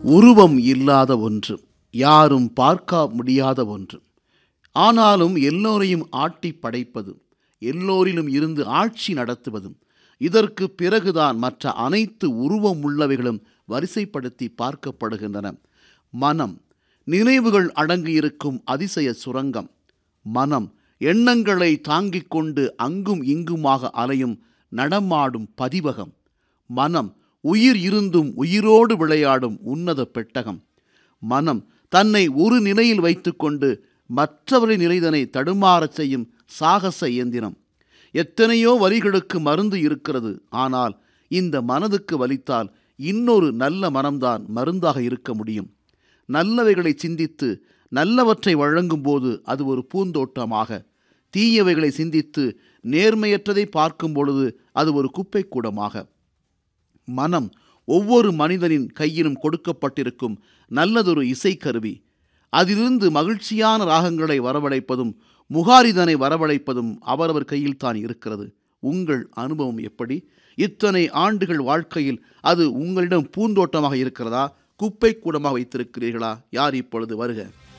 உருவம் இல்லாத ஒன்று யாரும் பார்க்க முடியாத ஒன்று ஆனாலும் எல்லோரையும் ஆட்டி படைப்பது எல்லோரிலும் இருந்து ஆட்சி நடத்துவதும் இதற்கு பிறகுதான் மற்ற அனைத்து உருவம் உள்ளவைகளும் வரிசைப்படுத்தி பார்க்கப்படுகின்றன மனம் நினைவுகள் அடங்கியிருக்கும் அதிசய சுரங்கம் மனம் எண்ணங்களை தாங்கிக் கொண்டு அங்கும் இங்குமாக அலையும் நடமாடும் பதிவகம் மனம் உயிர் இருந்தும் உயிரோடு விளையாடும் உன்னத பெட்டகம் மனம் தன்னை ஒரு நிலையில் வைத்துக்கொண்டு மற்றவரின் நிலைதனை தடுமாறச் செய்யும் சாகச இயந்திரம் எத்தனையோ வரிகளுக்கு மருந்து இருக்கிறது ஆனால் இந்த மனதுக்கு வலித்தால் இன்னொரு நல்ல மனம்தான் மருந்தாக இருக்க முடியும் நல்லவைகளை சிந்தித்து நல்லவற்றை வழங்கும்போது அது ஒரு பூந்தோட்டமாக தீயவைகளை சிந்தித்து நேர்மையற்றதை பார்க்கும் பொழுது அது ஒரு குப்பைக்கூடமாக மனம் ஒவ்வொரு மனிதனின் கையிலும் கொடுக்கப்பட்டிருக்கும் நல்லதொரு இசைக்கருவி அதிலிருந்து மகிழ்ச்சியான ராகங்களை வரவழைப்பதும் முகாரிதனை வரவழைப்பதும் அவரவர் கையில் தான் இருக்கிறது உங்கள் அனுபவம் எப்படி இத்தனை ஆண்டுகள் வாழ்க்கையில் அது உங்களிடம் பூந்தோட்டமாக இருக்கிறதா குப்பை கூடமாக வைத்திருக்கிறீர்களா யார் இப்பொழுது வருக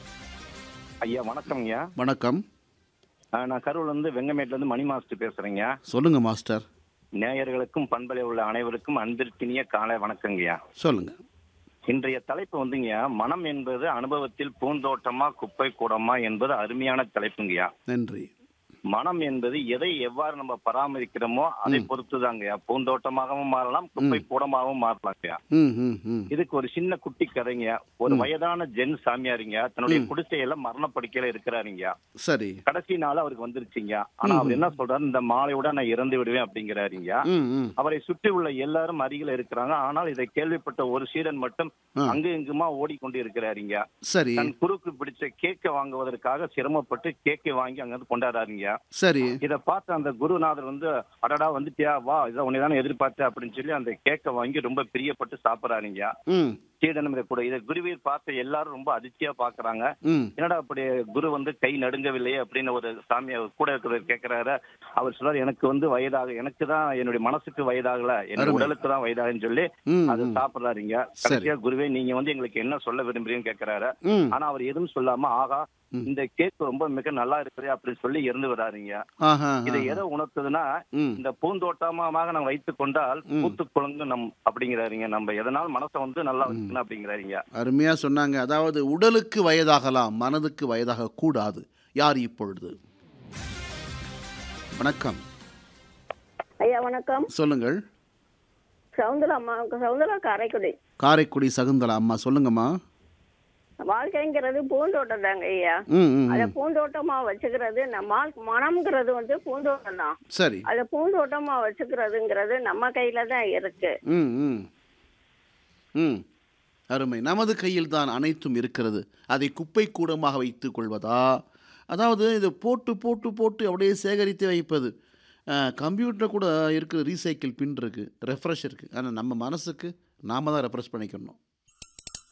ஐயா வணக்கம்ங்க வணக்கம் அஹ் நான் கரூர்ல இருந்து வெங்கமேட்ல இருந்து மணி மாஸ்டர் பேசுறேங்க சொல்லுங்க மாஸ்டர் நேயர்களுக்கும் பண்பலை உள்ள அனைவருக்கும் அன்பிற்கினிய காலை வணக்கங்கய்யா சொல்லுங்க இன்றைய தலைப்பு வந்துங்க மனம் என்பது அனுபவத்தில் பூந்தோட்டமா குப்பை கூடமா என்பது அருமையான தலைப்புங்கய்யா நன்றி மனம் என்பது எதை எவ்வாறு நம்ம பராமரிக்கிறோமோ அதை பொறுத்துதாங்கய்யா பூந்தோட்டமாகவும் மாறலாம் குப்பை கூடமாகவும் மாறலாங்கய்யா ம் ம் ம் இதுக்கு ஒரு சின்ன குட்டி கதைங்க ஒரு வயதான ஜென் சாமியாருங்க தன்னுடைய குடிசையில மரணப்படுக்கையில இருக்கிறாருங்க சரி கடைசி நாள் அவருக்கு வந்துருச்சுங்க ஆனா அவர் என்ன சொல்றாரு இந்த மாலையோட நான் இறந்து விடுவேன் அப்படிங்கிறாருங்க ம் ம் அவரை சுற்றி உள்ள எல்லாரும் அருகில இருக்கிறாங்க ஆனால் இதை கேள்விப்பட்ட ஒரு சீடன் மட்டும் ஆ. அங்கு இங்குமா ஓடிக்கொண்டு இருக்கிறாருங்க சரி தன் குறுக்கு பிடிச்ச கேக்கை வாங்குவதற்காக சிரமப்பட்டு கேக்கை வாங்கி அங்க இருந்து கொண்டாடுறாருங்க சரி இத பார்த்து அந்த குருநாதர் வந்து அடடா வந்துட்டியா வா இதை உன்னை தானே எதிர்பார்த்தேன் அப்படின்னு சொல்லி அந்த கேக்கை வாங்கி ரொம்ப பிரியப்பட்டு சாப்பிடுறாருங்க ம் சீடனும் இதை கூட இதை குருவீர் பார்த்த எல்லாரும் ரொம்ப அதிர்ச்சியா பாக்குறாங்க ம் என்னடா அப்படி குரு வந்து கை நடுங்கவில்லையே அப்படின்னு ஒரு சாமி அவர் கூட இருக்கிறவர் கேட்கிறாரு அவர் சொல்றாரு எனக்கு வந்து வயதாக எனக்கு தான் என்னுடைய மனசுக்கு வயதாகல என்னோட அருமை. உடலுக்கு தான் வயதாகுன்னு சொல்லி ம் அது ம். சாப்பிடுறாருங்க கடைசியா குருவே நீங்க வந்து எங்களுக்கு என்ன சொல்ல விரும்புறீங்கன்னு கேட்கிறாரு ம் ஆனா அவர் எதுவும் சொல்லாம ஆகா ம். இந்த கேக் ரொம்ப மிக நல்லா இருக்குது அப்படின்னு சொல்லி இருந்து வராருங்க ஆஹா இதை ஆஹா. எதை உணர்த்துதுன்னா ம் இந்த பூந்தோட்டமாக நாம் வைத்துக் கொண்டால் ம். பூத்து குழங்கு நம் அப்படிங்கிறாருங்க நம்ம எதனால் மனசை வந்து நல்லா வச்சுக்கணும் அப்படிங்கிறாருங்க அருமையா சொன்னாங்க அதாவது உடலுக்கு வயதாகலாம் மனதுக்கு வயதாக கூடாது யார் இப்பொழுது வணக்கம் ஐயா வணக்கம் சொல்லுங்கள் சவுந்தரா அம்மா சவுந்தரா காரைக்குடி காரைக்குடி சகுந்தலா அம்மா சொல்லுங்கம்மா வாழ்க்கைங்கிறது பூந்தோட்டம் தாங்க ஐயா ம் ம், அத ம் பூந்தோட்டமா வச்சுக்கிறது நம்ம மனம்ங்கிறது வந்து பூந்தோட்டம் தான் சரி அத பூந்தோட்டமா வச்சுக்கிறதுங்கிறது நம்ம கையில தான் இருக்கு ம் ம் ம் அருமை நமது கையில் தான் அனைத்தும் இருக்கிறது அதை குப்பை கூடமாக வைத்துக் கொள்வதா அதாவது இதை போட்டு போட்டு போட்டு அப்படியே சேகரித்து வைப்பது கம்ப்யூட்டர் கூட இருக்குது ரீசைக்கிள் பின் இருக்குது ரெஃப்ரெஷ் இருக்குது ஆனால் நம்ம மனசுக்கு நாம தான் ரெஃப்ரெஷ் பண்ணிக்கணும்